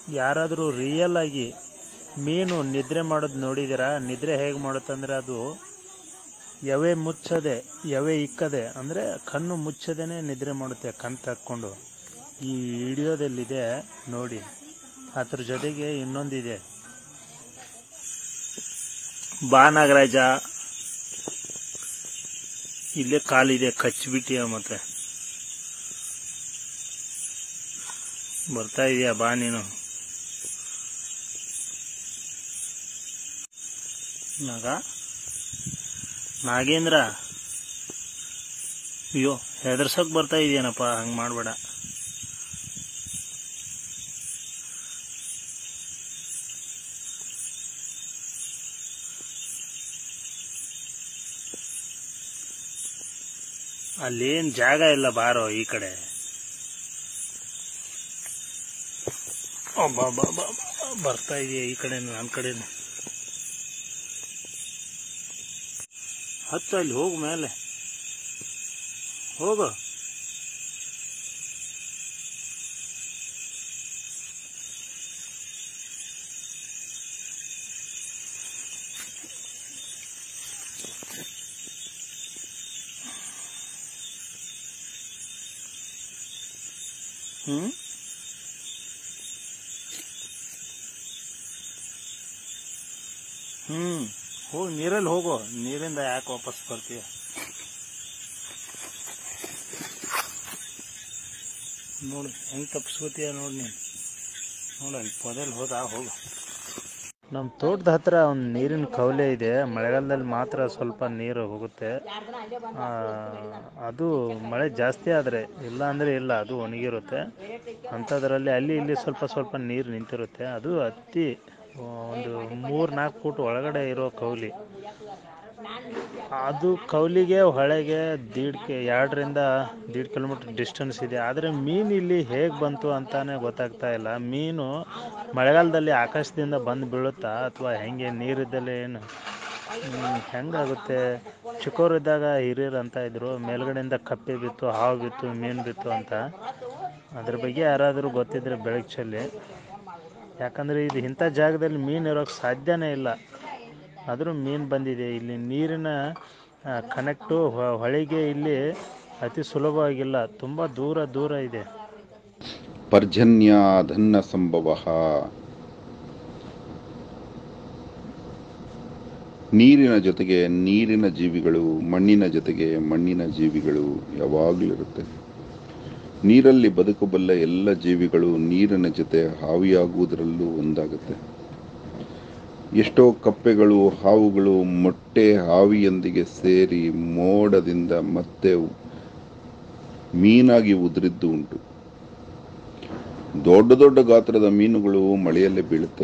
ಯಾರಾದರೂ ರಿಯಲ್ ಆಗಿ ಮೀನು ನಿದ್ರೆ ಮಾಡೋದು ನೋಡಿದ್ದೀರಾ ನಿದ್ರೆ ಹೇಗೆ ಮಾಡುತ್ತಂದ್ರೆ ಅದು ಎವೆ ಮುಚ್ಚದೆ ಎವೆ ಇಕ್ಕದೆ ಅಂದರೆ ಕಣ್ಣು ಮುಚ್ಚದೇನೆ ನಿದ್ರೆ ಮಾಡುತ್ತೆ ಕಣ್ ತಕ್ಕೊಂಡು ಈ ವಿಡಿಯೋದಲ್ಲಿದೆ ನೋಡಿ ಅದ್ರ ಜೊತೆಗೆ ಇನ್ನೊಂದಿದೆ ಬಾ ನಾಗರಾಜ ಇಲ್ಲೇ ಕಾಲಿದೆ ಕಚ್ಬಿಟ್ಟಿಯ ಮತ್ತೆ ಬರ್ತಾ ಇದೆಯಾ ಬಾ ನೀನು ನಾಗ ನಾಗೇಂದ್ರ ಅಯ್ಯೋ ಹೆದರ್ಸಕ್ ಬರ್ತಾ ಇದೆಯೇನಪ್ಪ ಹಂಗ್ ಮಾಡ್ಬೇಡ ಅಲ್ಲೇನ್ ಜಾಗ ಇಲ್ಲ ಬಾರೋ ಈ ಕಡೆ ಅಬ್ಬಬ್ಬಬ್ಬ, ಬರ್ತಾ ಇದೆಯಾ ಈ ಕಡೆ ನನ್ನ ಕಡೆ ಹತ್ತು ಅಲ್ಲಿ ಹೋಗು ಮೇಲೆ ಹೋಗು ಹ್ಮ್ ಹ್ಮ್ ಹೋಗಿ ನೀರಲ್ಲಿ ಹೋಗು ನೀರಿಂದ ಯಾಕೆ ವಾಪಸ್ ಬರ್ತೀಯ ನೋಡಿ ಹೆಂಗ್ ತಪ್ಪಿಸ್ಕೋತೀಯ ನೋಡಿ ನೀನು ನೋಡು ಅಲ್ಲಿ ಪೊದೆಲ್ ಹೋದ ಹೋಗು ನಮ್ಮ ತೋಟದ ಹತ್ರ ಒಂದು ನೀರಿನ ಕವಲೆ ಇದೆ ಮಳೆಗಾಲದಲ್ಲಿ ಮಾತ್ರ ಸ್ವಲ್ಪ ನೀರು ಹೋಗುತ್ತೆ ಆ, ಅದು ಮಳೆ ಜಾಸ್ತಿ ಆದರೆ ಇಲ್ಲ ಅಂದರೆ ಇಲ್ಲ ಅದು ಒಣಗಿರುತ್ತೆ ಅಂಥದ್ರಲ್ಲಿ ಅಲ್ಲಿ ಇಲ್ಲಿ ಸ್ವಲ್ಪ ಸ್ವಲ್ಪ ನೀರು ನಿಂತಿರುತ್ತೆ ಅದು ಅತಿ ಆ, ಒಂದು ಮೂರು ನಾಲ್ಕು ಫೂಟ್ ಒಳಗಡೆ ಇರೋ ಕೌಲಿ ಅದು ಕೌಲಿಗೆ ಹೊಳೆಗೆ ದೀಡ್ ಕೆ ಎರಡರಿಂದ ದೀಡ್ ಕಿಲೋಮೀಟರ್ ಡಿಸ್ಟೆನ್ಸ್ ಇದೆ ಆದರೆ ಮೀನು ಇಲ್ಲಿ ಹೇಗೆ ಬಂತು ಅಂತಾನೆ ಗೊತ್ತಾಗ್ತಾ ಇಲ್ಲ ಮೀನು ಮಳೆಗಾಲದಲ್ಲಿ ಆಕಾಶದಿಂದ ಬಂದು ಬೀಳುತ್ತಾ ಅಥವಾ ಹೆಂಗೆ ನೀರಿದ್ದಲ್ಲಿ ಏನು ಹ್ಮ್, ಹೆಂಗಾಗುತ್ತೆ ಚಿಕ್ಕವರಿದ್ದಾಗ ಹಿರಿಯರು ಅಂತ ಇದ್ರು ಮೇಲ್ಗಡೆಯಿಂದ ಕಪ್ಪೆ ಬಿತ್ತು ಹಾವು ಬಿತ್ತು ಮೀನು ಬಿತ್ತು ಅಂತ ಅದ್ರ ಬಗ್ಗೆ ಯಾರಾದರೂ ಗೊತ್ತಿದ್ರೆ ಬೆಳಗ್ಗೆ ಚೆಲ್ಲಿ ಯಾಕಂದರೆ ಇದು ಇಂಥ ಜಾಗದಲ್ಲಿ ಮೀನು ಇರೋಕ್ಕೆ ಸಾಧ್ಯನೇ ಇಲ್ಲ ಆದರೂ ಮೀನು ಬಂದಿದೆ ಇಲ್ಲಿ ನೀರಿನ ಕನೆಕ್ಟು ಹೊಳೆಗೆ ಇಲ್ಲಿ ಅತಿ ಸುಲಭವಾಗಿಲ್ಲ ತುಂಬ ದೂರ ದೂರ ಇದೆ ಪರ್ಜನ್ಯಾಧನ್ನ ಸಂಭವ ನೀರಿನ ಜೊತೆಗೆ ನೀರಿನ ಜೀವಿಗಳು ಮಣ್ಣಿನ ಜೊತೆಗೆ ಮಣ್ಣಿನ ಜೀವಿಗಳು ಯಾವಾಗಲೂ ಇರುತ್ತೆ ನೀರಲ್ಲಿ ಬದುಕಬಲ್ಲ ಎಲ್ಲ ಜೀವಿಗಳು ನೀರಿನ ಜೊತೆ ಹಾವಿಯಾಗುವುದರಲ್ಲೂ ಒಂದಾಗುತ್ತೆ ಎಷ್ಟೋ ಕಪ್ಪೆಗಳು ಹಾವುಗಳು ಮೊಟ್ಟೆ ಹಾವಿಯೊಂದಿಗೆ ಸೇರಿ ಮೋಡದಿಂದ ಮತ್ತೆ ಮೀನಾಗಿ ಉದುರಿದ್ದು ಉಂಟು ದೊಡ್ಡ ದೊಡ್ಡ ಗಾತ್ರದ ಮೀನುಗಳು ಮಳೆಯಲ್ಲೇ ಬೀಳುತ್ತೆ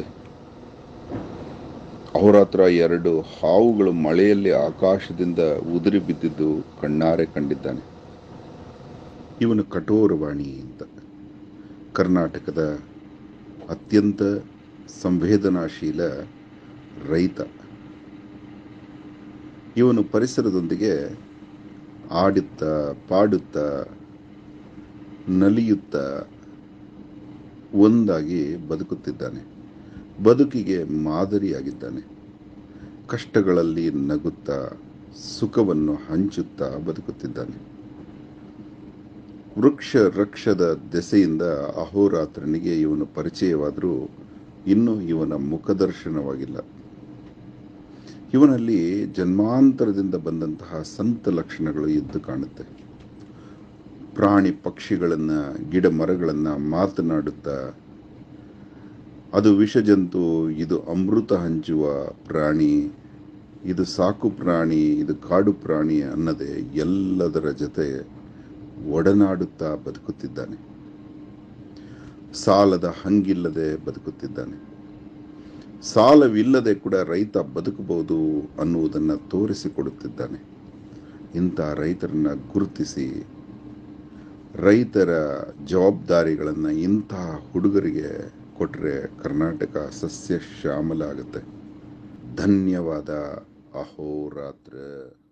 ಅಹೋರಾತ್ರ ಎರಡು ಹಾವುಗಳು ಮಳೆಯಲ್ಲಿ ಆಕಾಶದಿಂದ ಉದುರಿ ಬಿದ್ದಿದ್ದು ಕಣ್ಣಾರೆ ಕಂಡಿದ್ದಾನೆ ಇವನು ಕಠೋರವಾಣಿ ಅಂತ ಕರ್ನಾಟಕದ ಅತ್ಯಂತ ಸಂವೇದನಾಶೀಲ ರೈತ ಇವನು ಪರಿಸರದೊಂದಿಗೆ ಆಡುತ್ತಾ ಪಾಡುತ್ತಾ ನಲಿಯುತ್ತಾ ಒಂದಾಗಿ ಬದುಕುತ್ತಿದ್ದಾನೆ ಬದುಕಿಗೆ ಮಾದರಿಯಾಗಿದ್ದಾನೆ ಕಷ್ಟಗಳಲ್ಲಿ ನಗುತ್ತಾ ಸುಖವನ್ನು ಹಂಚುತ್ತಾ ಬದುಕುತ್ತಿದ್ದಾನೆ ವೃಕ್ಷ ರಕ್ಷದ ದೆಸೆಯಿಂದ ಅಹೋರಾತ್ರನಿಗೆ ಇವನು ಪರಿಚಯವಾದರೂ ಇನ್ನೂ ಇವನ ಮುಖದರ್ಶನವಾಗಿಲ್ಲ ಇವನಲ್ಲಿ ಜನ್ಮಾಂತರದಿಂದ ಬಂದಂತಹ ಸಂತ ಲಕ್ಷಣಗಳು ಎದ್ದು ಕಾಣುತ್ತೆ ಪ್ರಾಣಿ ಪಕ್ಷಿಗಳನ್ನ ಗಿಡ ಮರಗಳನ್ನ ಮಾತನಾಡುತ್ತಾ ಅದು ವಿಷಜಂತು ಇದು ಅಮೃತ ಹಂಚುವ ಪ್ರಾಣಿ ಇದು ಸಾಕು ಪ್ರಾಣಿ ಇದು ಕಾಡು ಪ್ರಾಣಿ ಅನ್ನದೇ ಎಲ್ಲದರ ಜೊತೆ ಒಡನಾಡುತ್ತಾ ಬದುಕುತ್ತಿದ್ದಾನೆ ಸಾಲದ ಹಂಗಿಲ್ಲದೆ ಬದುಕುತ್ತಿದ್ದಾನೆ ಸಾಲವಿಲ್ಲದೆ ಕೂಡ ರೈತ ಬದುಕಬಹುದು ಅನ್ನುವುದನ್ನು ತೋರಿಸಿಕೊಡುತ್ತಿದ್ದಾನೆ ಇಂಥ ರೈತರನ್ನ ಗುರುತಿಸಿ ರೈತರ ಜವಾಬ್ದಾರಿಗಳನ್ನು ಇಂತಹ ಹುಡುಗರಿಗೆ ಕೊಟ್ಟರೆ ಕರ್ನಾಟಕ ಸಸ್ಯ ಶ್ಯಾಮಲ ಆಗುತ್ತೆ ಧನ್ಯವಾದ ಅಹೋರಾತ್ರ